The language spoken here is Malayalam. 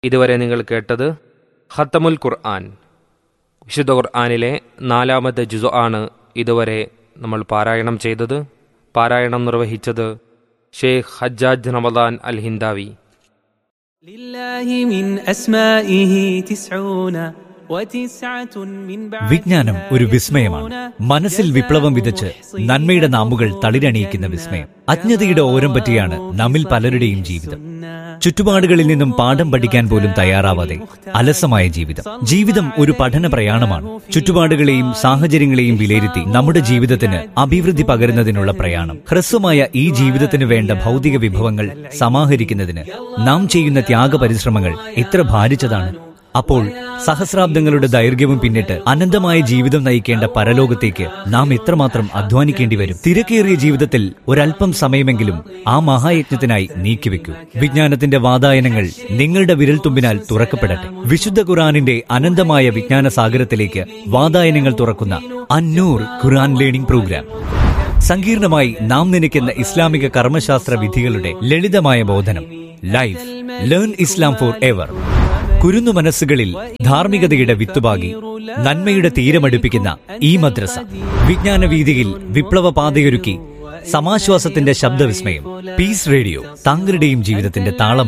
ഇതുവരെ നിങ്ങൾ കേട്ടത് ഖത്തമുൽ ഖുർആൻ വിശുദ്ധ ഖുർആനിലെ നാലാമത്തെ ജുസു ആണ് ഇതുവരെ നമ്മൾ പാരായണം ചെയ്തത് പാരായണം നിർവഹിച്ചത് ഷെയ്ഖ് ഹജ്ജാജ് റമദാൻ അൽ ഹിന്ദാവി لله من أسمائه تسعون وتسعة من بعد വിജ്ഞാനം ഒരു വിസ്മയമാണ് മനസ്സിൽ വിപ്ലവം വിതച്ച് നന്മയുടെ നാമുകൾ തളിരണിയിക്കുന്ന വിസ്മയം അജ്ഞതയുടെ ഓരം പറ്റിയാണ് നമ്മിൽ പലരുടെയും ജീവിതം ചുറ്റുപാടുകളിൽ നിന്നും പാഠം പഠിക്കാൻ പോലും തയ്യാറാവാതെ അലസമായ ജീവിതം ജീവിതം ഒരു പഠന പ്രയാണമാണ് ചുറ്റുപാടുകളെയും സാഹചര്യങ്ങളെയും വിലയിരുത്തി നമ്മുടെ ജീവിതത്തിന് അഭിവൃദ്ധി പകരുന്നതിനുള്ള പ്രയാണം ഹ്രസ്വമായ ഈ ജീവിതത്തിന് വേണ്ട ഭൗതിക വിഭവങ്ങൾ സമാഹരിക്കുന്നതിന് നാം ചെയ്യുന്ന ത്യാഗ പരിശ്രമങ്ങൾ എത്ര ഭാരിച്ചതാണ് അപ്പോൾ സഹസ്രാബ്ദങ്ങളുടെ ദൈർഘ്യവും പിന്നിട്ട് അനന്തമായ ജീവിതം നയിക്കേണ്ട പരലോകത്തേക്ക് നാം എത്രമാത്രം അധ്വാനിക്കേണ്ടി വരും തിരക്കേറിയ ജീവിതത്തിൽ ഒരല്പം സമയമെങ്കിലും ആ മഹായജ്ഞത്തിനായി നീക്കിവെക്കൂ വിജ്ഞാനത്തിന്റെ വാതായനങ്ങൾ നിങ്ങളുടെ വിരൽത്തുമ്പിനാൽ തുറക്കപ്പെടട്ടെ വിശുദ്ധ ഖുറാനിന്റെ അനന്തമായ വിജ്ഞാന സാഗരത്തിലേക്ക് വാതായനങ്ങൾ തുറക്കുന്ന അന്നൂർ ഖുറാൻ ലേണിംഗ് പ്രോഗ്രാം സങ്കീർണമായി നാം നനയ്ക്കുന്ന ഇസ്ലാമിക കർമ്മശാസ്ത്ര വിധികളുടെ ലളിതമായ ബോധനം life learn Islam forever കുരുന്നു മനസ്സുകളിൽ ധാർമ്മികതയുടെ വിത്തുപാകി നന്മയുടെ തീരമടുപ്പിക്കുന്ന ഈ മദ്രസ വിജ്ഞാന വീതിയിൽ വിപ്ലവ പാതയൊരുക്കി സമാശ്വാസത്തിന്റെ ശബ്ദവിസ്മയം പീസ് റേഡിയോ താങ്കളുടെയും ജീവിതത്തിന്റെ താളമാണ്